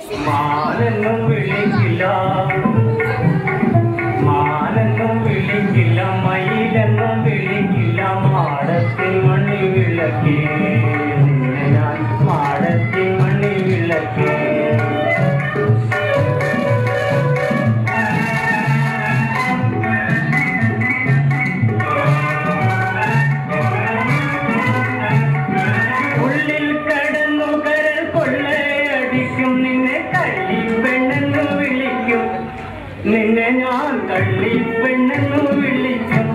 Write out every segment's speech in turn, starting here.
മാനെന്നും വിളിക്കില്ല മാനെന്നും വിളിക്കില്ല മയിലെന്നും വിളിക്കില്ല മാടത്തിൽ മണ്ണി വിളക്കേ നിന്നെ ഞാൻ മാടത്തിൽ മണ്ണി വിളക്കേ ഉള്ളിൽ കടന്നു കരൽ കൊള്ളയടിക്കും നിന്നെ കള്ളി പെണ്ണെന്നു വിളിക്കും നിന്നെ ഞാൻ കള്ളി പെണ്ണെന്നു വിളിക്കും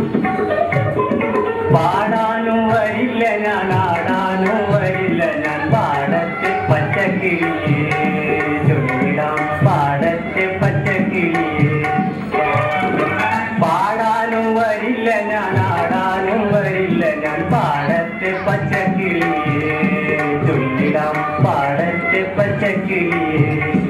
പാടാനും വരില്ല ഞാൻ ആടാനും വരില്ല ഞാൻ പാടത്തെ പച്ചക്കിളിയേ ചൊല്ലിടാം പാടത്തെ പച്ചക്കിളിയേ പാടാനും വരില്ല ഞാൻ ആടാനും വരില്ല ഞാൻ പാടത്തെ പച്ചക്കിളിയേ ചൊല്ലിടാം പാടത്തെ പച്ചക്കിളിയേ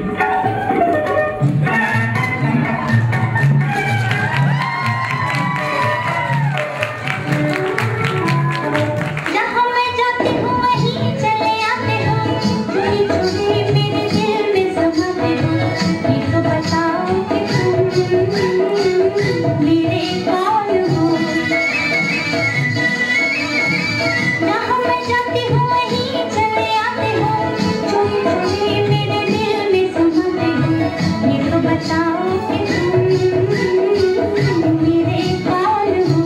जहाँ मैं जाती हूँ वहीं चले आते हो चोरी चोरी मेरे दिल में समाते हो ये तो बताओ कि तुम मेरे कौन हो जहाँ मैं जाती हूँ वहीं चले आते हो चोरी चोरी मेरे दिल में समाते हो ये तो बताओ कि तुम मेरे कौन हो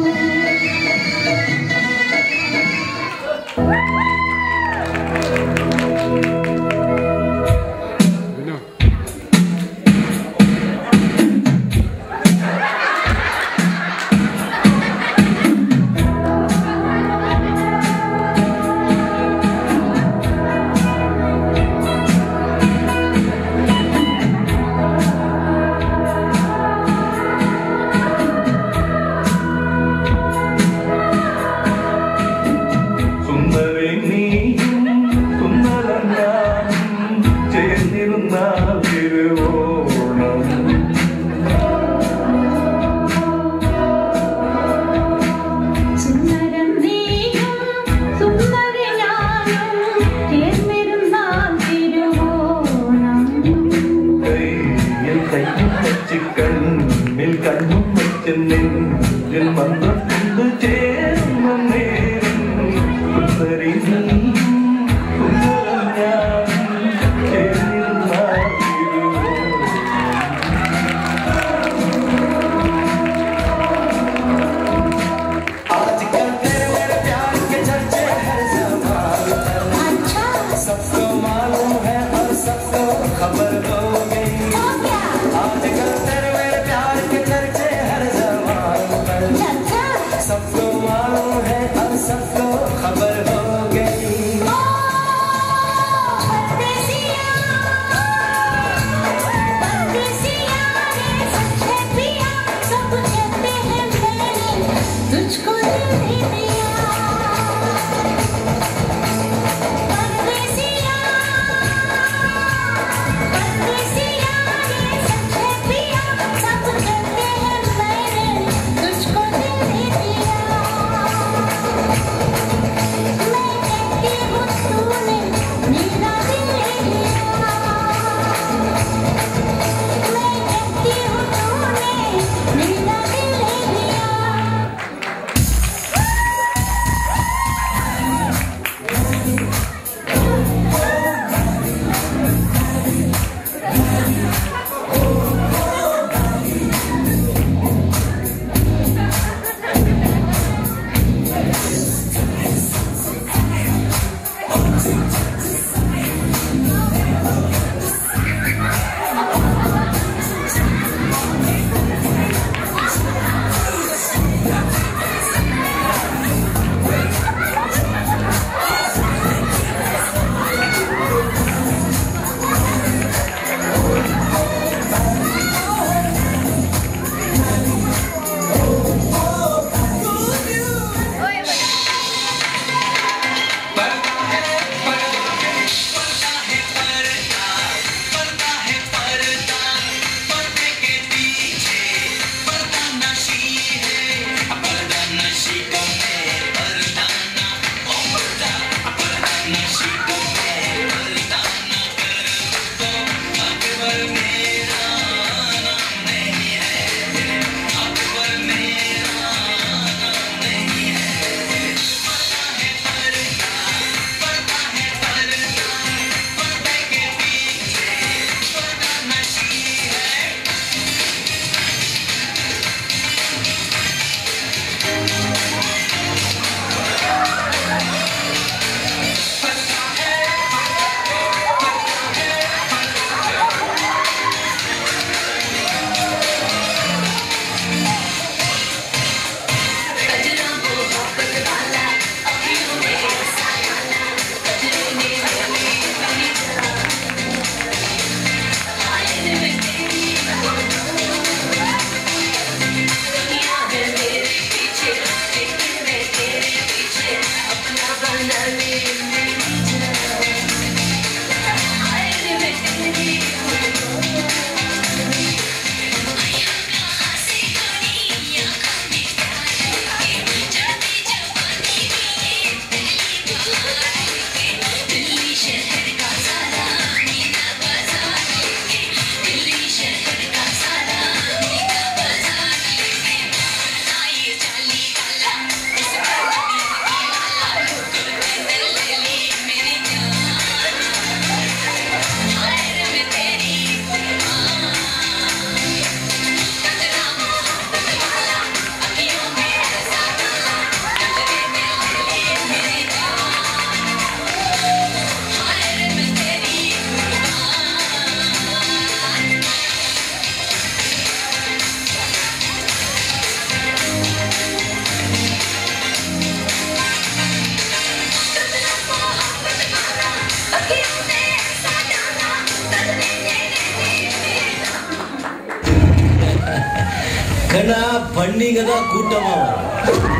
സുന്ദരി നീയും സുന്ദരം ഞാനും ചേർന്നിരുന്നാൽ തിരുവോണം സുന്ദരം നീയും സുന്ദരനായും ചേർന്നിരുന്നാൽ തിരുവോണം കയ്യിൽ കയ്യും വച്ച് കണ്ണിൽ കണ്ണും വച്ച് നെഞ്ചിൽ മന്ത്രം കൊണ്ട് ചേർന്ന നേരം സുന്ദരി നീയും സുന്ദരം ഞാനും ചേർന്നിരുന്നാൽ തിരുവോണം आजकल तेरे मेरे प्यार के चर्चे हर जमाने में अच्छा सबको मालूम है और सबको खबर हो गई हो गया आजकल तेरे मेरे प्यार के चर्चे हर जमाने में अच्छा கண்ணா பண்ணிங்க தான் கூட்டமா வரும்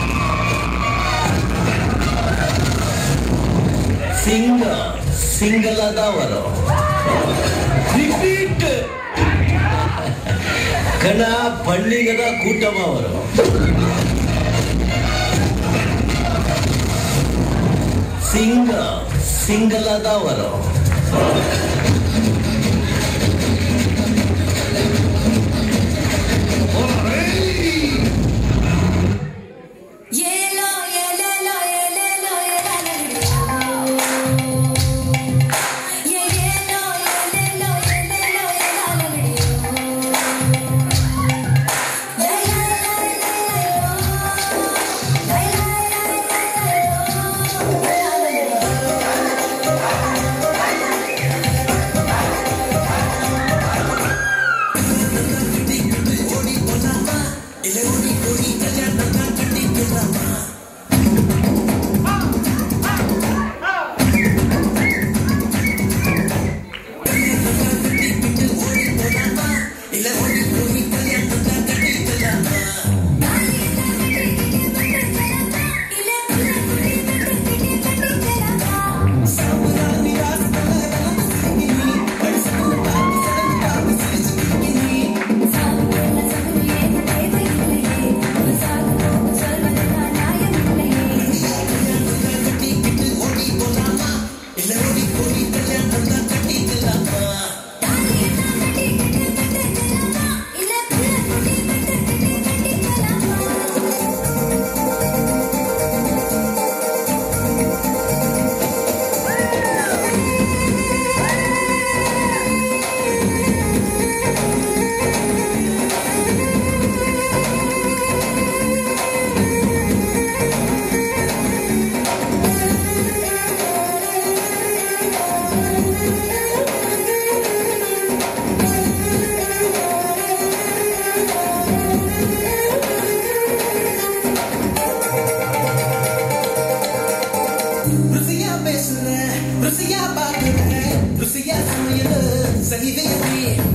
சிங்கம் சிங்களா தான் வரும் ரிப்பீட் கண்ணா பண்ணிங்க தான் கூட்டமா வரும் சிங்கம் சிங்களா தான் வரும் Yellow, yellow, yellow, yellow, ருசியா பேசுற ருசியா பாக்குற ருசியா சமையல் செய்வே